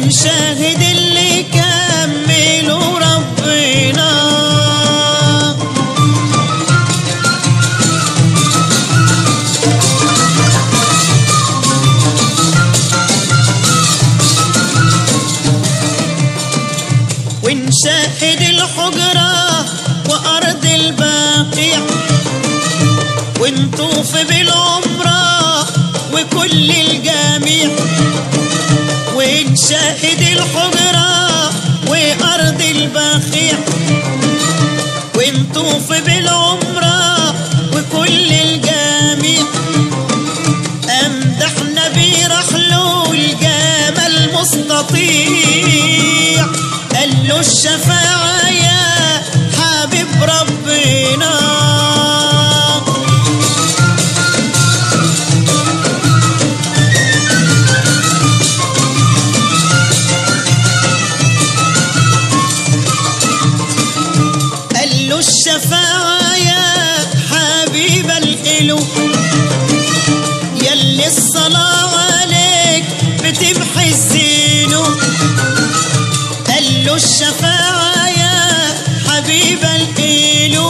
ونشاهد اللي كملوا ربنا ونشاهد الحجرة وأرض الباقيع ونطوف بالعمرة وكل الجميع ونشاهد الحجرة وأرض الباقيع ونطوف بالعمرة وكل الجميع أمدح نبي رحله الجمال مستطيع قال له الشفاعة يا حبيب ربنا قال له الشفاعة يا حبيب الإلو يلي الصلاة عليك بتمحي الزينو قال له الشفاعة يا حبيب الإلو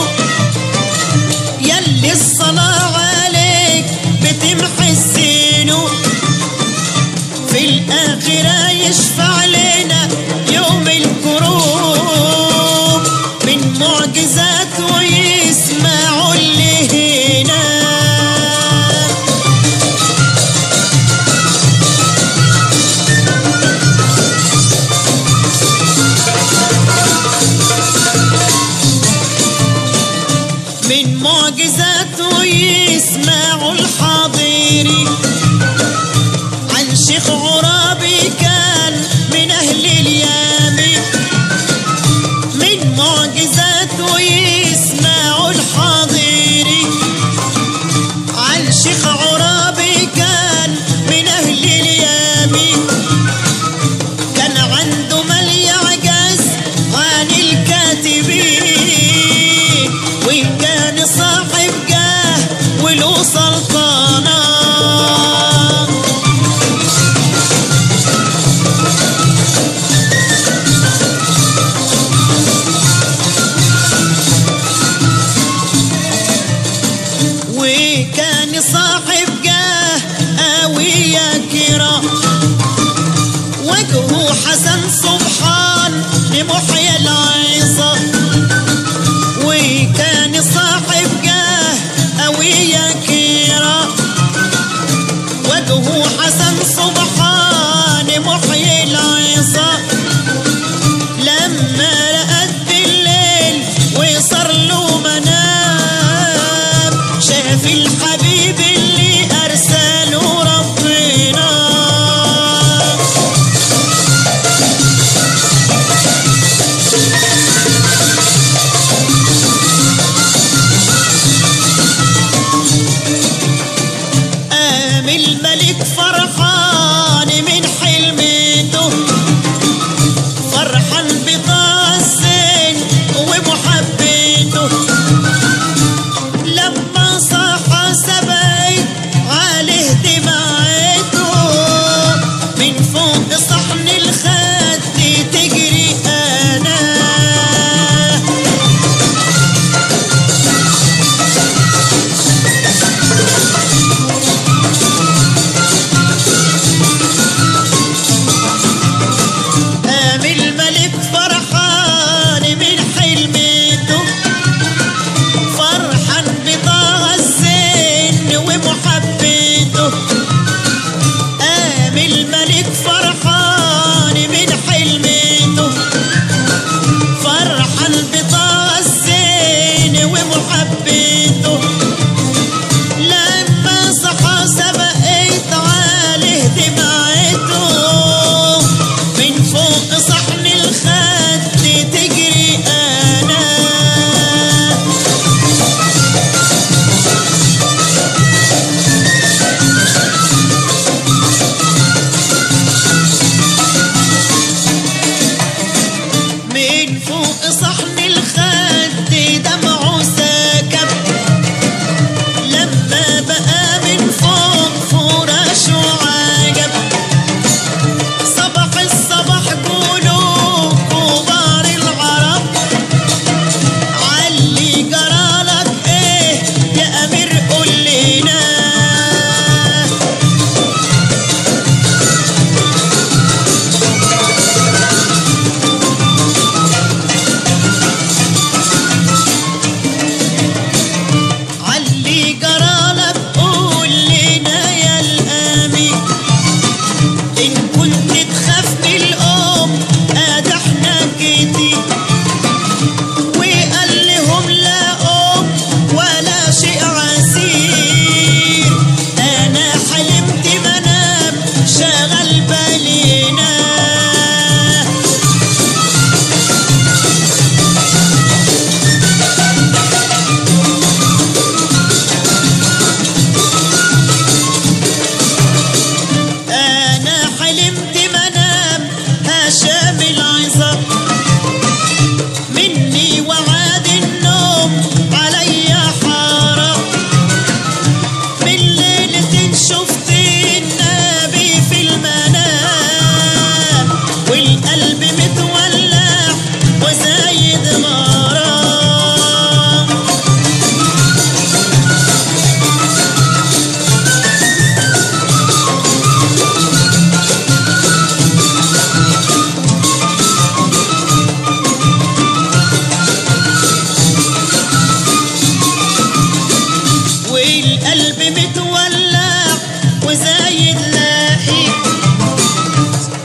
يلي الصلاة عليك بتمحي الزينو في الآخرة يشفع لنا يوم الكروب من معجزات ويسمعوا اللي هنا من معجزاته يسمعوا الحاضرين عن شيخ عرابي كان من أهل اليمين من معجزاته يسمعوا الحاضرين عن شيخ عرابي كان من أهل اليمين كان عنده مال يعجز عن الكاتبين وكان صاحب جاه وله سلطانه وكان صاحب جاه قوية كرام وجهه حسن سبحان لمحيا العظام وكان صاحب جاه قوية كرام وجهه حسن سبحان محيي العظام لما رأت بالليل وصار له منام شاف الحبيب اللي أرسله ربنا قام الملك فرحان من حلمته فرحان بقاسين ومحبته لما صح سبعي عليه دمعته من فوق صحن الخد تجري انا قام الملك فرحان من حلمته فرحان بطه الزين ومحبته قام الملك فرحان من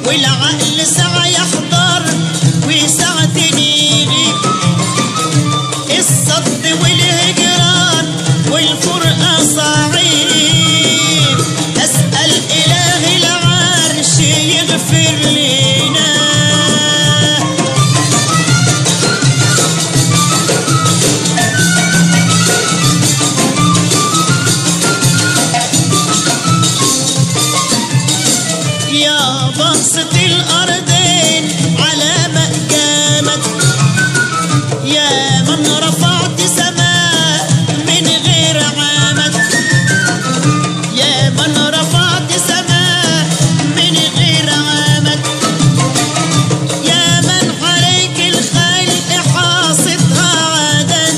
والعقل ساعة يحضر وساعة يغيب الصد والهجران والفرقة صعيب أسأل إله العرش يغفر لنا يا بسط الأرضين على مقامك يا من رفعت سماء من غير عامك يا من رفعت سماء من غير عامك يا من عليك الخلق حاصدها عدد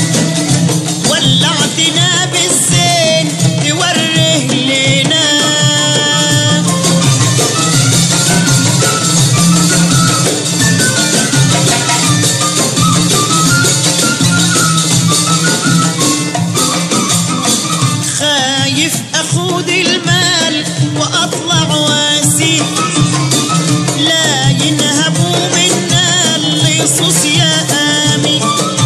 ولعتنا بالزين توره لنا خايف اخد المال واطلع واسي لا ينهبوا منا اللصوص يا امي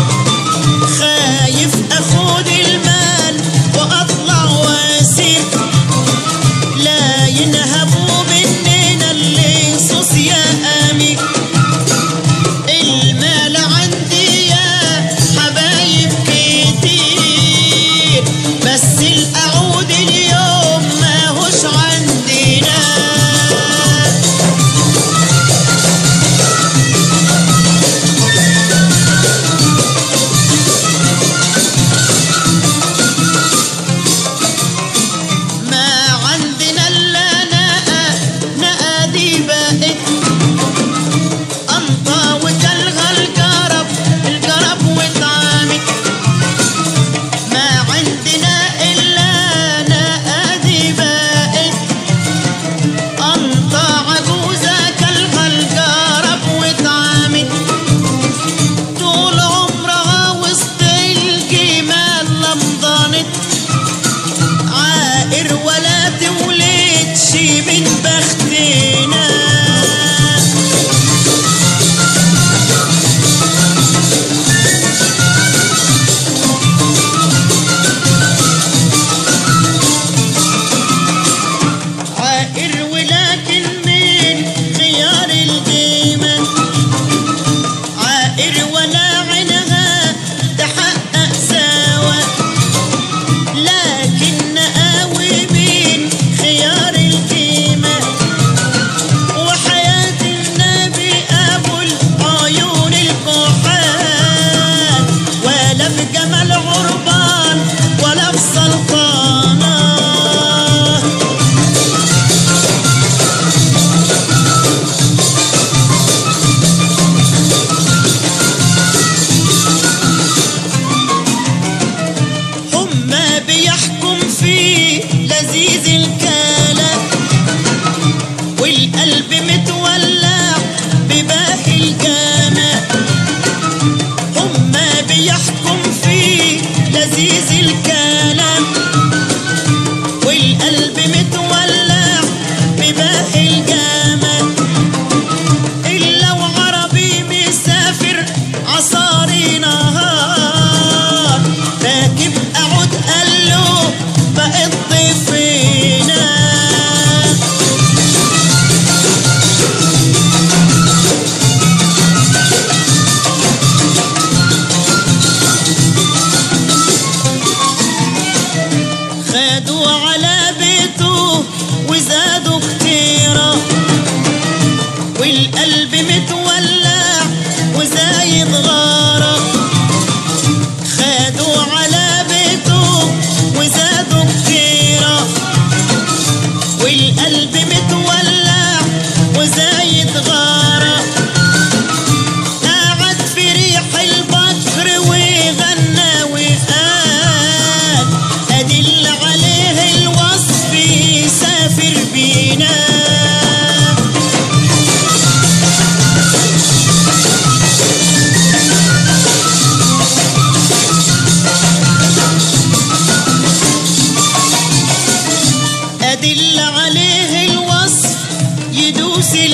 خايف اخد المال واطلع واسي لا ينهبوا مننا اللصوص يا امي المال عندي يا حبايب كتير بس الأعود اليوم ما هوش عندنا ما عندنا إلا نقى نقى دي بقت أنطى وتلغى الجرب الجرب وطعمك ما عندنا إلا نقادي بقت أنطى عجوزة كلغى الجرب وطعمك طول عمرها وسط الجمال لمضانت عائر ولا تولدش من بختنا عائر ولكن من خيار القيمة عائر ولا عنها تحقق سوا لكن قوي من خيار القيمة وحياة النبي أبو العيون الكحال ولا بجمال عربان ولا بسلطانة هما بيحكم في لذيذ الكلام والقلب متولع بباقي الجمال هما بيحكم في لذيذ الكلام والقلب متولع بباقي الجمال إلا وعربي مسافر عصاري نهار راكب أعود قال له بقيت ضيفنا خدوا على بيته وزادوا كتيرة والقلب متولع وزايد غارة خدوا على بيته وزادوا كتيرة والقلب متولع وزايد غارة قعد في ريح البكر وغنى وقال أدل عليه الوصف يسافر بينا أدل عليه الوصف يدوس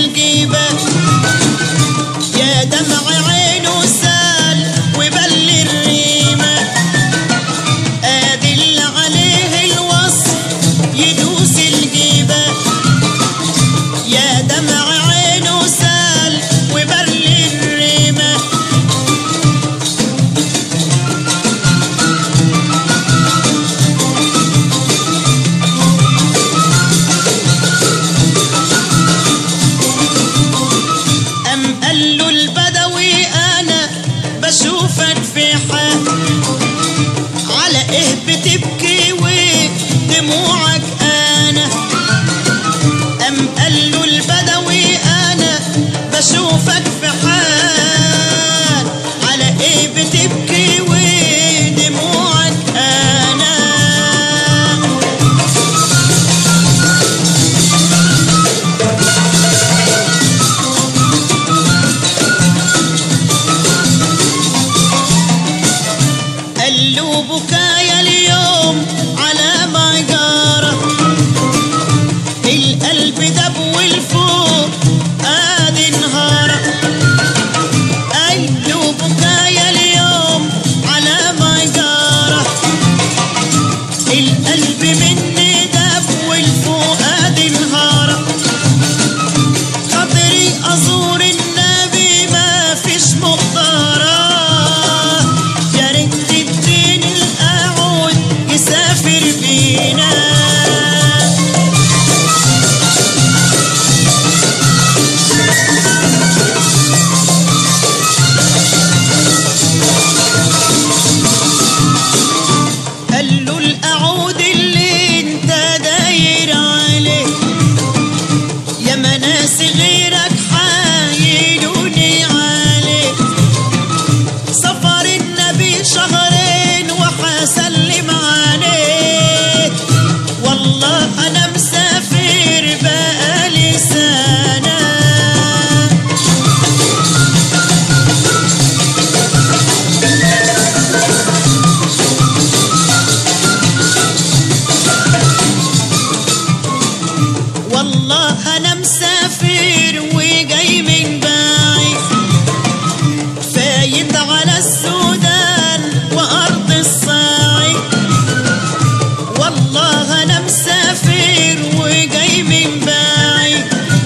دمع عينه سال وبل الريمة أدل عليه الوصف يدوس الجيبة يا دمع عينه سال وبل الريمة أم قال له البدوي أنا بشوفك في حال على إيه بتبكي ودموعك أنا أم قال له البدوي أنا بشوفك في حال على إيه بتبكي ودموعك أنا قال له بكايا اليوم على ما جاره القلب دب والفوق ادي نهاره قال له بكايا اليوم على ما جاره القلب مني دب والفوق ادي نهاره خاطري ازور النبي ما فيش مقدره يا ريت تديني الاعود يسافر بينا قال له الاعود اللي انت داير عليه يا مناس غيرك حايلوني عليه سفر النبي شهرين وحسلم عليه والله انا مسافر بقالي سنه والله انا مسافر وجاي من بعيد فايت على السودان وارض الصعيد والله انا مسافر وجاي من بعيد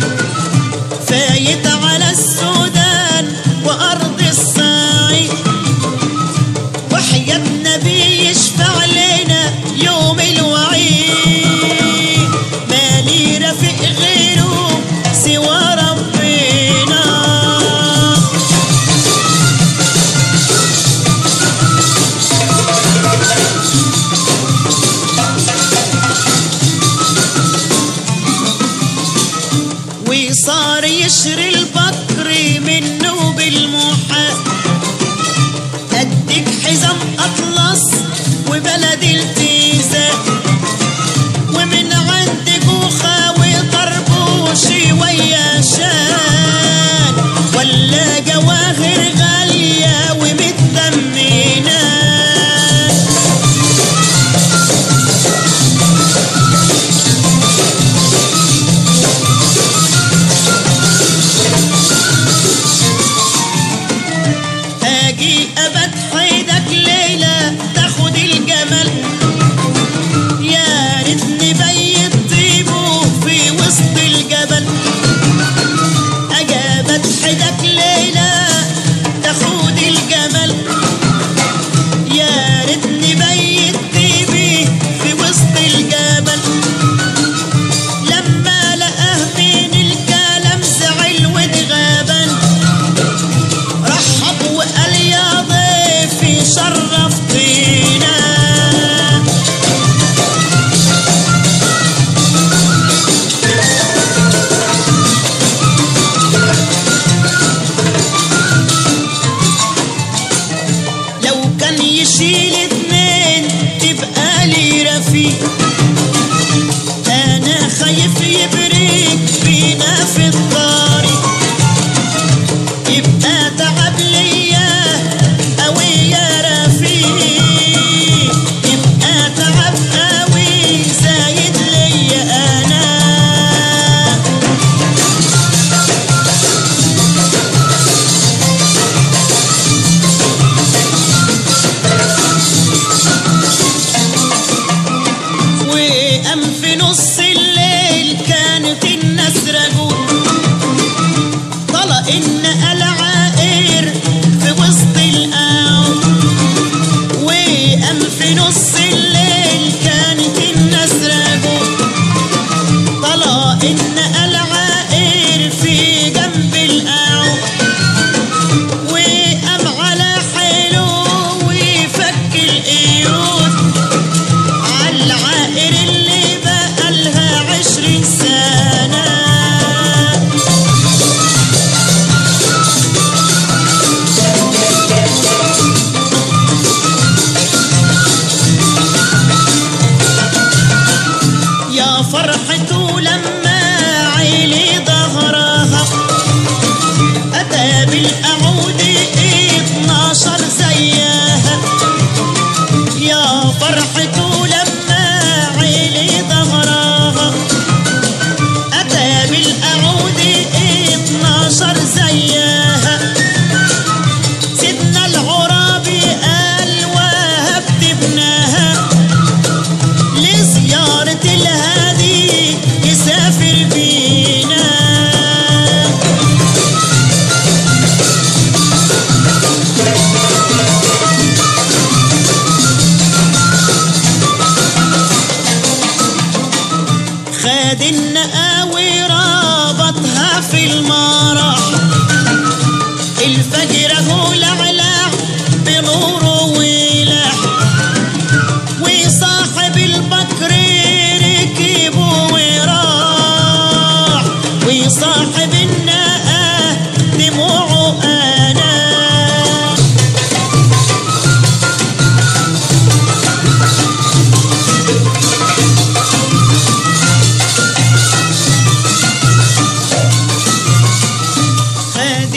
فايت على السودان وارض الصعيد وحياة نبي يشفع لنا يوم الوعيد مالي رفيق غيره سوى ربنا وصار يشري البكر منه بالمحال اديك حزام اطلس وبلد التيزة ومن عند جوخة وطربوشي ويا شان ولا جواهر غالية ومتدمنة اجي ابد حيدك ليلة تاخد الجمل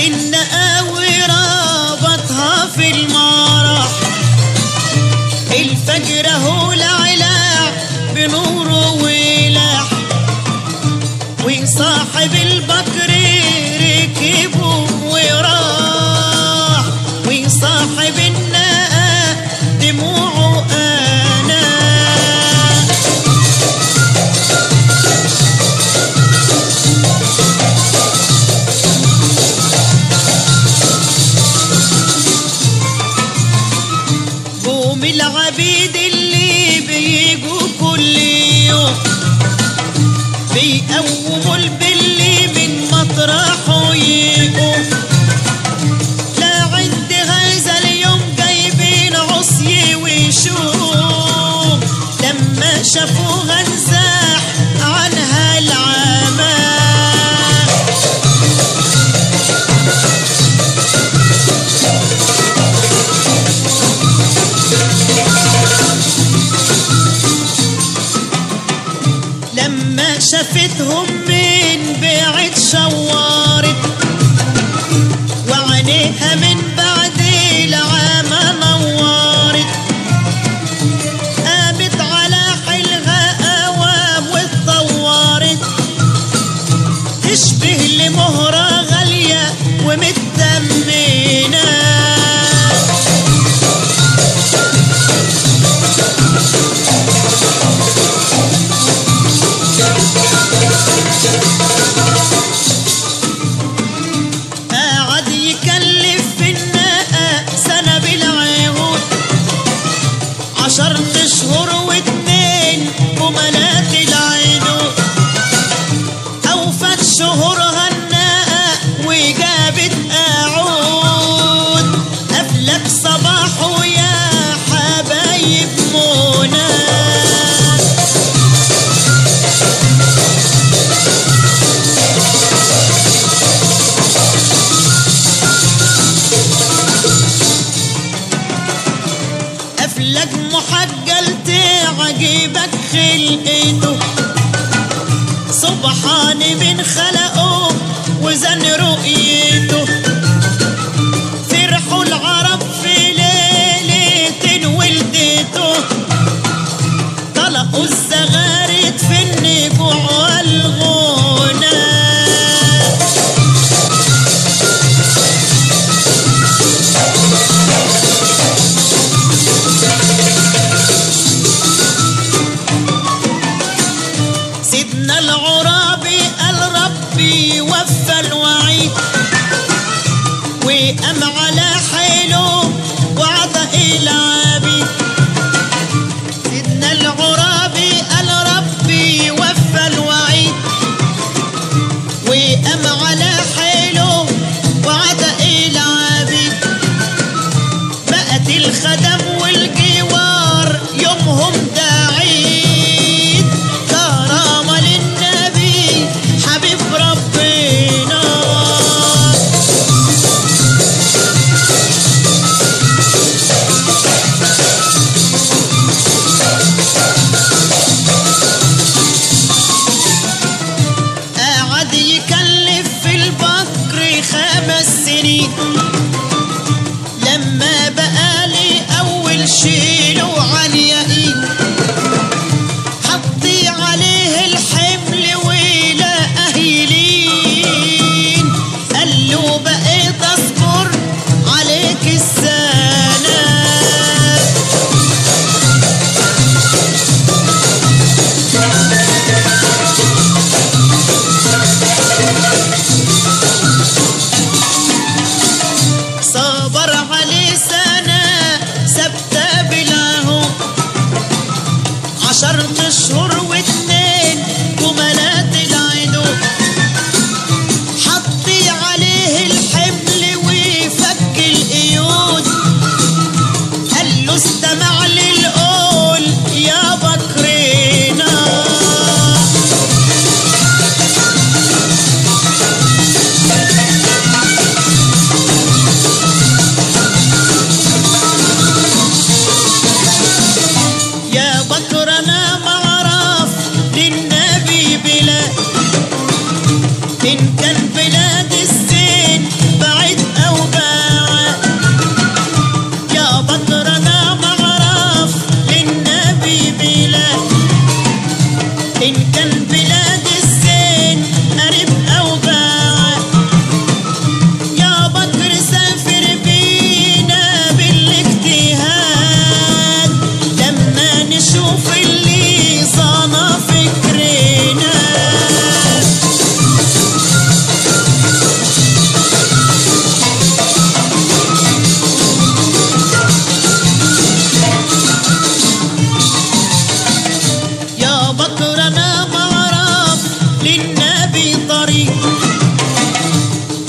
النقاوي رابطها في المرح الفجر هو العلاع بنوره ولاح وصاحب البكر ركبه وراح وصاحب النقا دموعه انا قوم العبيد اللي بيجوا كل يوم بيقوموا البلي من مطرحه يقوم لا عند هذا اليوم جايبين عصي وشوم لما شافوها انزاح عنها العمى لما شافتهم من بعد شوارت وعينيها من بعد العامة نورت قامت على حلها قوام واتطورت تشبه لمهرة غالية ومتدمنة قعد يكلف في النقا سنة بالعهود عشر اشهر واتنين ومنات العينود اوفت شهورها النقا وجابت اعود افلك صباحه يا حبايب منى أفلك محجل تعجبك خلقته سبحان من خلقه وزن رؤيته فرحوا العرب في ليلة ولدته طلقوا الزغارت في النجوع والغنى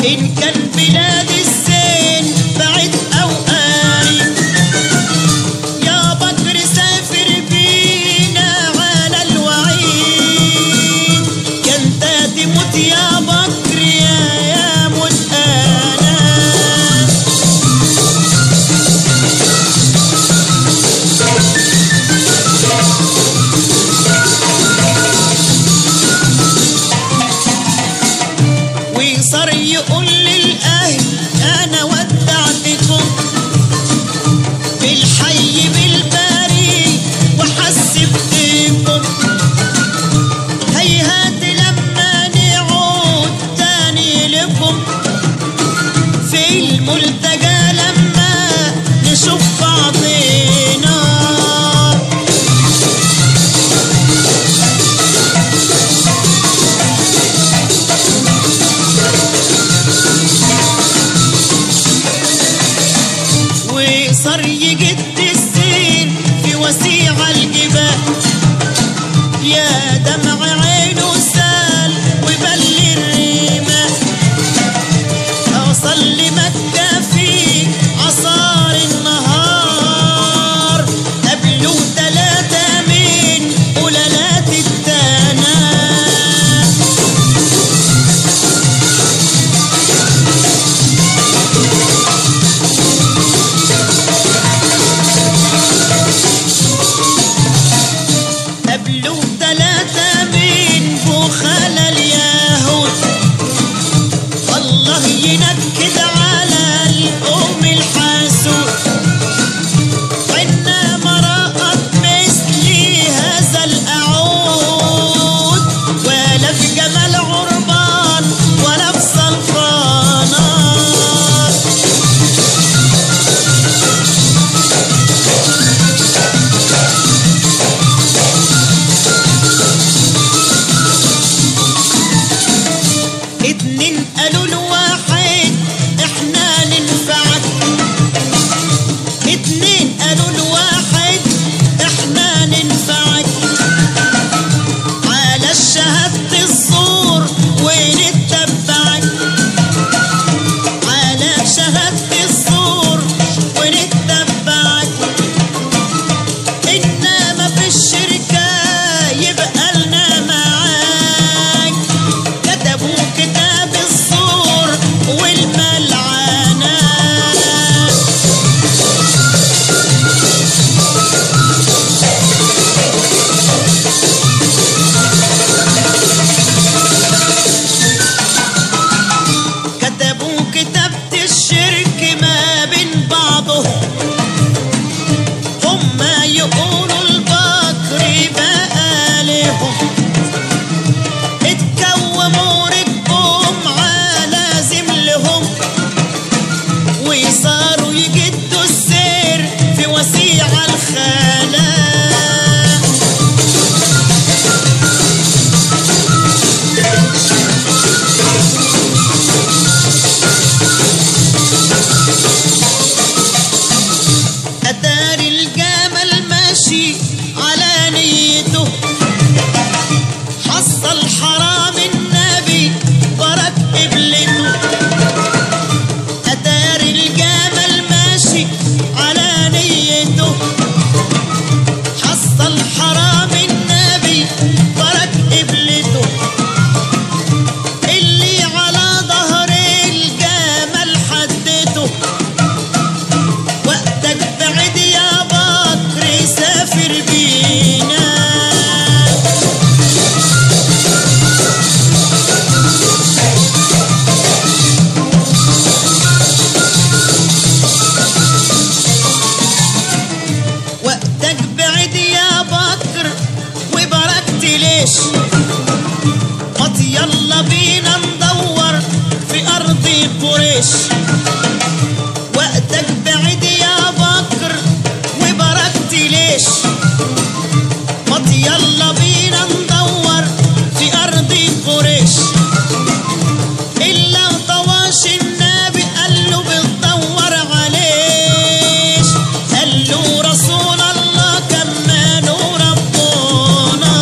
إن كان بلاد الزين بعد أو قريب يا بكر سافر بينا على الوعيد كنت تموت يا بكر يا يا موت أنا وصار يقول للأهل أنا ودعتكم بالحي بالبري وحسبتكم هيهات لما نعود تاني لكم في الملتقى لما نشوف بعضنا وصار يجد السين في وسيع الجبال يا دمع عينه سال وبل الرمال أوصل لمكة في عصار النهار قبلوا تلاتة من قلالات التنام قبلوا ثلاثة من بخل اليهود الله ينكد على الأم الحاسود عنا مرأت مثل هذا الأعود ولا في جمال عربان ولا في سلطانات اتنين قالوا لواحد احنا ننفعك اتنين قالوا لواحد احنا ننفعك على الشهادة الزور ونتبعك على شهادة الزور ونتبعك إنما في الشركة يبقى لنا معاك كتبوا كتاب الزور والملعنة كتبوا كتابة الشرك ما بين بعضهم هما يقولوا البكر بقى لهم اتكوموا ركبهم على زملهم وصاروا يجدوا السير في وسيع الخلاء أدار الجمل ماشي على نيته حصل حرام النبي برك قبلته أدار الجمل ماشي على نيته حصل حرام النبي برك قبلته اللي على ظهر الجمل حدته وقتك بعد يا بكر سافر بينا وقتك بعد يا بكر وبركت ليش قط يلا بينا ندور في أرض قريش وقتك بعد يا بكر وبركت ليش قط يلا بينا ندور في أرض قريش إلا طواش النبي قال له بتدور عليش قال له رسول الله كمان ربنا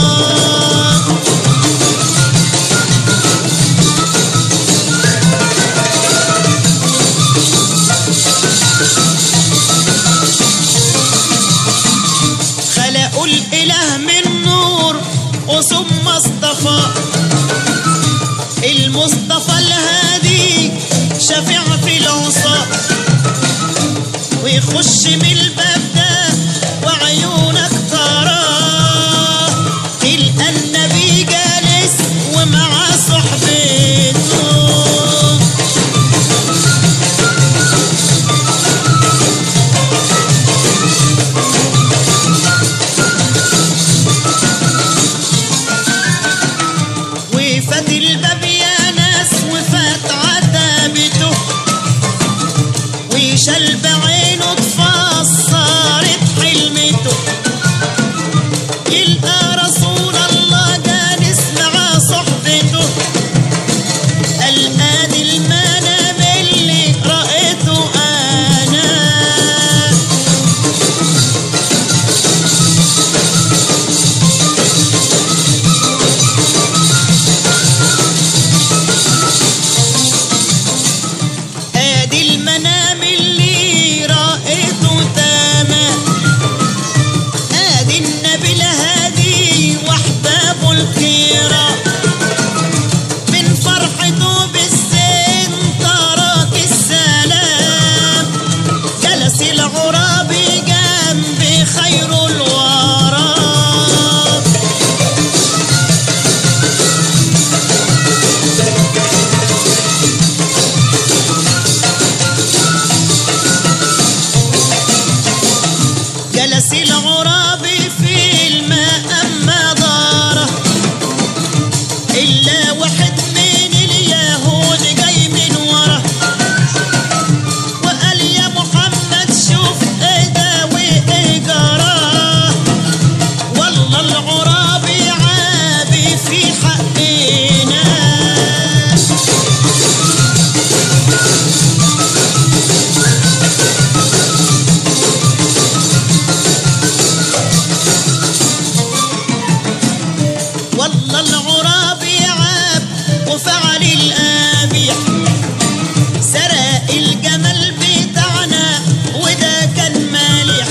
شفيع في العصا ويخش من الباب ده وعيونك تراه تلقى النبي جالس ومع صحبته وفات الباب يا ناس وفات عتابته وشال بعينه اتفسرت حلمته يلقى رسول الله جالس مع صحبته قال ادي المنام اللي رأيته انا ادي المنام اللي رأيته تمام ادي النبي الهادي واحبابه الكرام من فرحته بالزين ترك السلام جلس العرابي جنب خير الورى جلس العرابي في الماء أما داره إلا واحد من اليهود جاي من ورا وقال يا محمد شوف ايه ده وايه جراه والله العرابي عابي في حقنا والله العرابي عاب وفعل الآبيح سرق الجمل بتاعنا وده كان مالح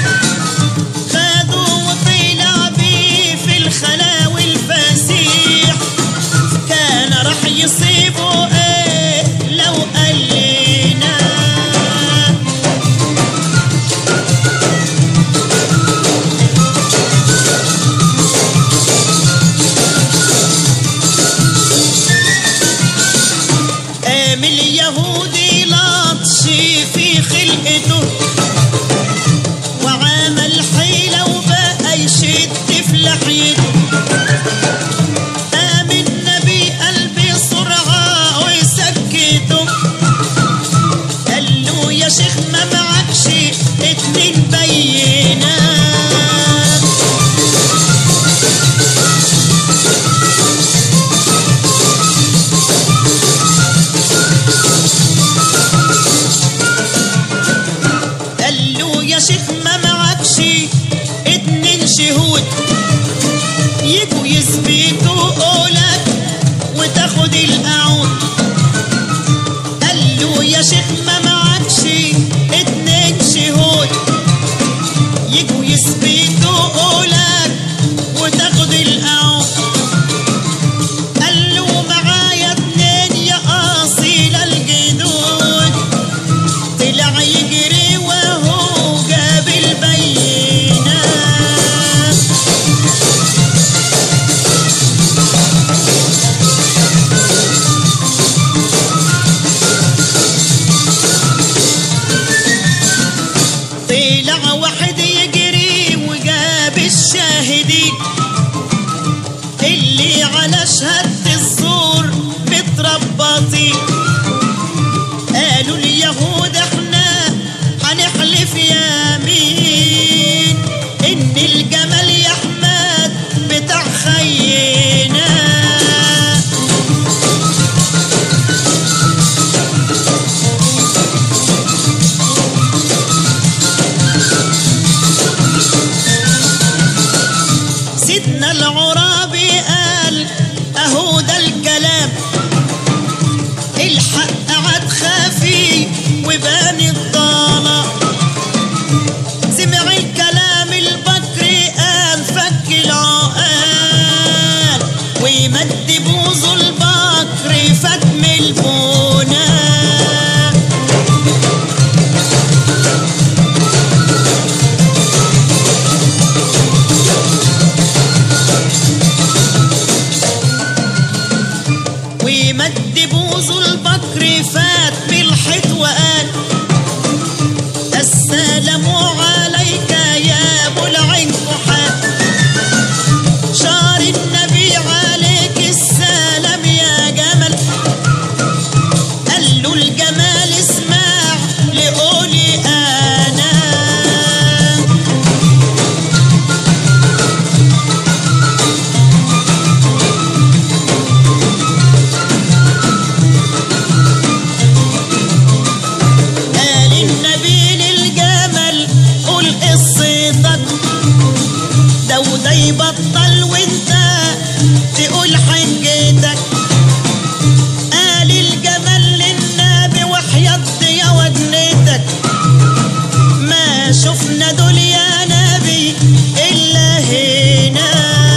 خدوه وطلع بيه في الخلا والفسيح كان راح يصيبه ايه لو قال لنا قام اليهودي لطش في خلقته وعمل حيلة وبقى يشد في لحيته قام النبي قلبي سرعة ويسكته قال له يا شيخ ما معكش اتنين بينات قال له يا شيخ ما معكش اتنين شهود يجوا يثبتوا قولك وتاخد القعود قال له يا شيخ ما معكش اتنين شهود يجوا يثبتوا قولك وتاخد القعود قال له معايا اتنين يا اصيل الجدود طلع يجري وهو جاب البينة طلع واحد يجري وجاب الشاهدين اللي على شهادة الزور متربطين قالوا اليهود احنا هنحلف يمين ان الجمل يا احمد بتاع خينا سيدنا العرابي قال اهو ده الكلام الحق عاد خفي وبان الضالة سمع الكلام البكري قال فك العقال ويمد بوزه البكري فتم البنان واحد وقال السلام عليك يا ابو العين فحال شار النبي عليك السلام يا جمل قال له الجمال اسمع لقولي انا قال النبي للجمل قول قصتك ده وده يبطل وانت تقول حجتك قال الجمل للنبي وحياة يا ودنتك ما شفنا دول يا نبي إلا هنا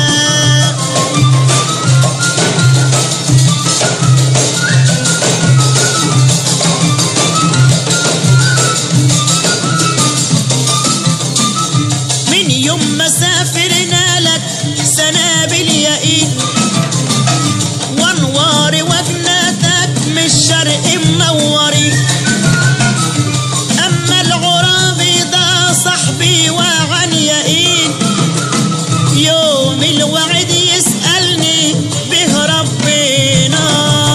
من يوم ما سافرنا لك سنابل يا ايد وانوار وجناتك من الشرق منوري اما العرابي ده صاحبي وعن يقين يوم الوعد يسألني به ربنا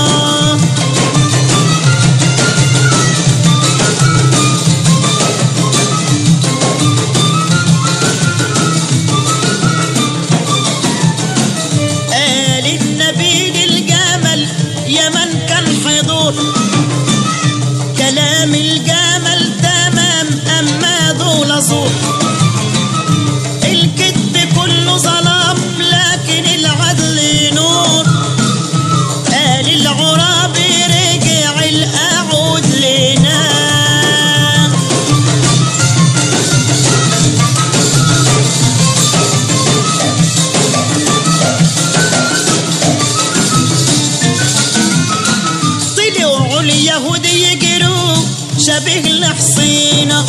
قال النبي للجمل يا من كان حضور كلام الجمل تمام اما دول صوت الكذب كله ظلام لكن العدل نور قال العرابي رجع الاعود لنا طلعوا اليهود يجروا شبه الحصينة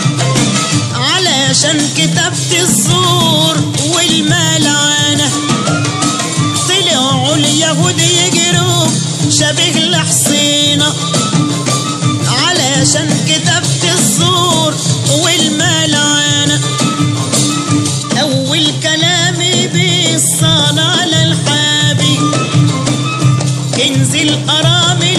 علشان كتبت الزور والملعنة طلعوا اليهود يجروا شبه الحصينة علشان كتبت الزور والملعنة أول كلامي بالصلاة للحبيب كنز الأرامل